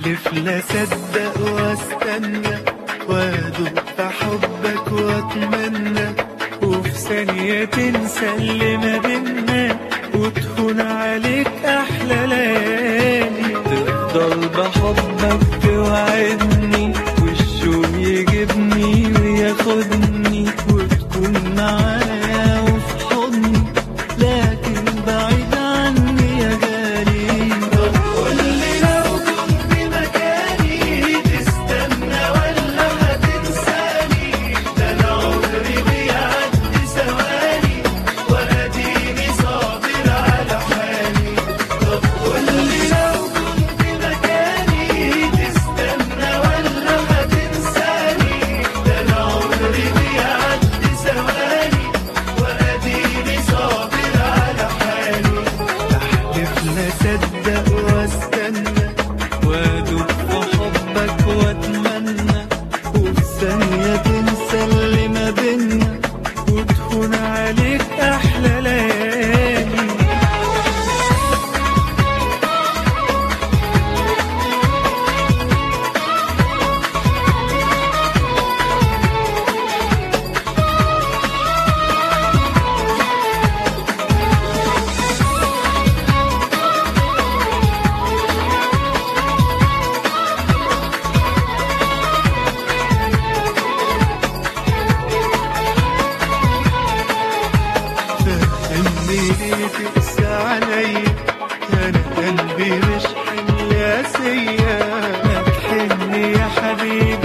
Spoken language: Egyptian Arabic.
احلف لا صدق واستنى وادوب في حبك واتمنى وفي ثانية تنسى اللي ما بينا وتهون عليك أحلى ليالي تفضل بحبك توعدني والشوق يجيبني وياخدني وتكون معايا وفي حضني لكن بعيد عني يا غالي طب قولي لو كنت مكاني تستنى ولا هتنساني ده انا عمري بيعدي ثواني واديني صابر على حالي طب قولي لو كنت مكاني تستنى ولا هتنساني ده انا عمري بيعدي ثواني واديني صابر على حالي احلف لا صدق واستنى وادوب في حبك واتمنى وفي ثانية تنسى اللي ما بينا وتهون عليك أحلى ليالي فهمني ليه تقسى عليا انا قلبي مش حمل قاسية ما تحن يا حبيبي